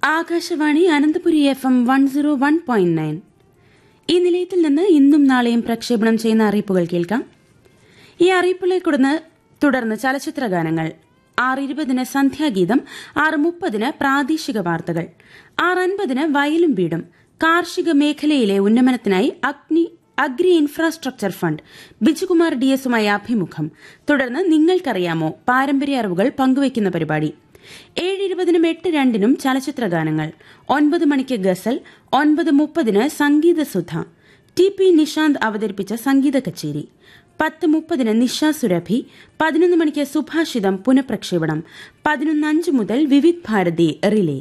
Akashvani Ananthapuri F M one zero one point nine ഈ നിലയത്തിൽ നിന്ന് ഇന്നും നാളെയും പ്രക്ഷേപണം ചെയ്യുന്ന അറിയിപ്പുകൾ കേൾക്കാം ഈ അറിയിപ്പുകളെ തുടർന്ന് തുടർന്ന് ചലച്ചിത്ര ഗാനങ്ങൾ ആറ് ഇരുപതിന് സന്ധ്യാഗീതം ആറ് മുപ്പതിന് പ്രാദേശിക വാർത്തകൾ ആറ് അൻപതിന് വയലും വീടും കാർഷിക മേഖലയിലെ ഉന്നമനത്തിനായി അഗ്നി agri infrastructure fund Bijukumar D എസുമായി അഭിമുഖം തുടർന്ന് നിങ്ങൾക്കറിയാമോ പാരമ്പര്യ അറിവുകൾ പങ്കുവയ്ക്കുന്ന പരിപാടി ഏഴ് ഇരുപതിനും എട്ട് രണ്ടിനും ചലച്ചിത്ര ഗാനങ്ങൾ ഒൻപത് മണിക്ക് ഗസൽ ഒൻപത് മുപ്പതിന് സംഗീത സുധ ടി പി നിഷാന്ത് അവതരിപ്പിച്ച സംഗീത കച്ചേരി പത്ത് മുപ്പതിന് നിഷ സുരഭി പതിനൊന്ന് മണിക്ക് സുഭാഷിതം പുനഃപ്രക്ഷേപണം പതിനൊന്ന് അഞ്ച് മുതൽ വിവിധ് ഭാരതി റിലേ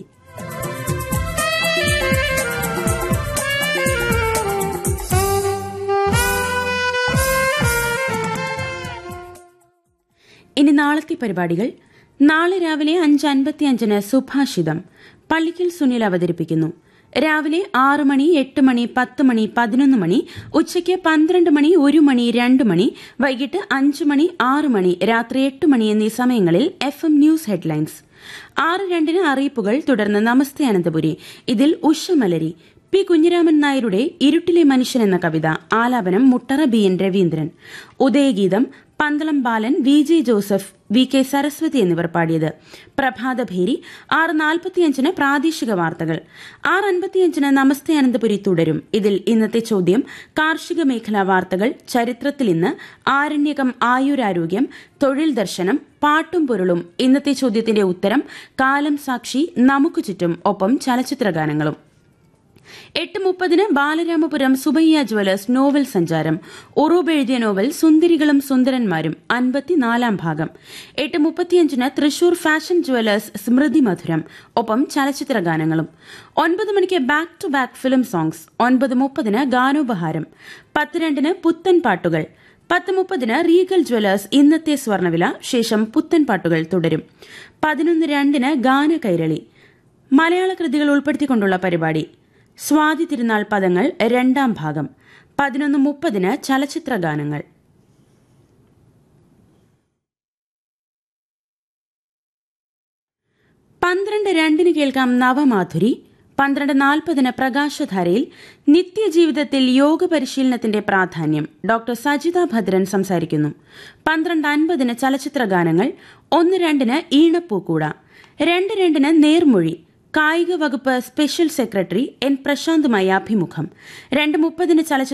ഇനി നാളത്തെ പരിപാടികൾ നാളെ രാവിലെ അഞ്ച് അൻപത്തിയഞ്ചിന് സുഭാഷിതം പള്ളിക്കൽ സുനിൽ അവതരിപ്പിക്കുന്നു രാവിലെ ആറ് മണി എട്ട് മണി പത്ത് മണി പതിനൊന്ന് മണി ഉച്ചയ്ക്ക് പന്ത്രണ്ട് മണി ഒരു മണി രണ്ട് മണി വൈകിട്ട് അഞ്ച് മണി ആറ് മണി രാത്രി എട്ട് മണി എന്നീ സമയങ്ങളിൽ എഫ് എം ന്യൂസ് ഹെഡ്ലൈൻസ് ആറ് രണ്ടിന് അറിയിപ്പുകൾ തുടർന്ന് നമസ്തേ അനന്തപുരി ഇതിൽ ഉഷമലരി പി കുഞ്ഞിരാമൻ നായരുടെ ഇരുട്ടിലെ മനുഷ്യൻ എന്ന കവിത ആലാപനം Muttara B N Raveendran Udayageetham Pandalam Balan V J Joseph V K Saraswathi എന്നിവർ പാടിയത് പ്രഭാതഭേരി ആറ് നാൽപ്പത്തിയഞ്ചിന് പ്രാദേശിക വാർത്തകൾ ആറ് അൻപത്തിയഞ്ചിന് നമസ്തേ അനന്തപുരി തുടരും ഇതിൽ ഇന്നത്തെ ചോദ്യം കാർഷിക മേഖലാ വാർത്തകൾ ചരിത്രത്തിൽ ഇന്ന് ആരണ്യകം ആയുരാരോഗ്യം തൊഴിൽ ദർശനം പാട്ടും പൊരുളും ഇന്നത്തെ ചോദ്യത്തിന്റെ ഉത്തരം കാലം സാക്ഷി നമുക്ക് ചുറ്റും ഒപ്പം ചലച്ചിത്ര ഗാനങ്ങളും എട്ട് മുപ്പതിന് ബാലരാമപുരം സുബയ്യ ജ്വല്ലേഴ്സ് നോവൽ സഞ്ചാരം ഉറൂബ് എഴുതിയ നോവൽ സുന്ദരികളും സുന്ദരന്മാരും അൻപത്തിനാലാം ഭാഗം എട്ട് മുപ്പത്തിയഞ്ചിന് തൃശൂർ ഫാഷൻ ജ്വല്ലേഴ്സ് സ്മൃതി മധുരം ഒപ്പം ചലച്ചിത്ര ഗാനങ്ങളും ഒൻപത് മണിക്ക് back to back film songs ഒൻപത് മുപ്പതിന് ഗാനോപഹാരം പത്ത് രണ്ടിന് പുത്തൻ പാട്ടുകൾ പത്ത് മുപ്പതിന് റീഗൽ ജ്വല്ലേഴ്സ് ഇന്നത്തെ സ്വർണ്ണവില ശേഷം പുത്തൻ പാട്ടുകൾ തുടരും പതിനൊന്ന് രണ്ടിന് ഗാന കൈരളി മലയാള കൃതികൾ ഉൾപ്പെടുത്തിക്കൊണ്ടുള്ള പരിപാടി സ്വാതി തിരുനാൾ പദങ്ങൾ രണ്ടാം ഭാഗം പതിനൊന്ന് മുപ്പതിന് ചലച്ചിത്ര ഗാനങ്ങൾ പന്ത്രണ്ട് രണ്ടിന് കേൾക്കാം നവമാധുരി പന്ത്രണ്ട് നാൽപ്പതിന് പ്രകാശധാരയിൽ നിത്യജീവിതത്തിൽ യോഗ പരിശീലനത്തിന്റെ പ്രാധാന്യം ഡോക്ടർ സജിത ഭദ്രൻ സംസാരിക്കുന്നു പന്ത്രണ്ട് അൻപതിന് ചലച്ചിത്ര ഗാനങ്ങൾ ഒന്ന് രണ്ടിന് ഈണപ്പൂക്കൂട രണ്ട് രണ്ടിന് നേർമൊഴി കായിക വകുപ്പ് സ്പെഷ്യൽ സെക്രട്ടറി എൻ പ്രശാന്തുമായി അഭിമുഖം രണ്ട് മുപ്പതിന് ചലച്ചിത്ര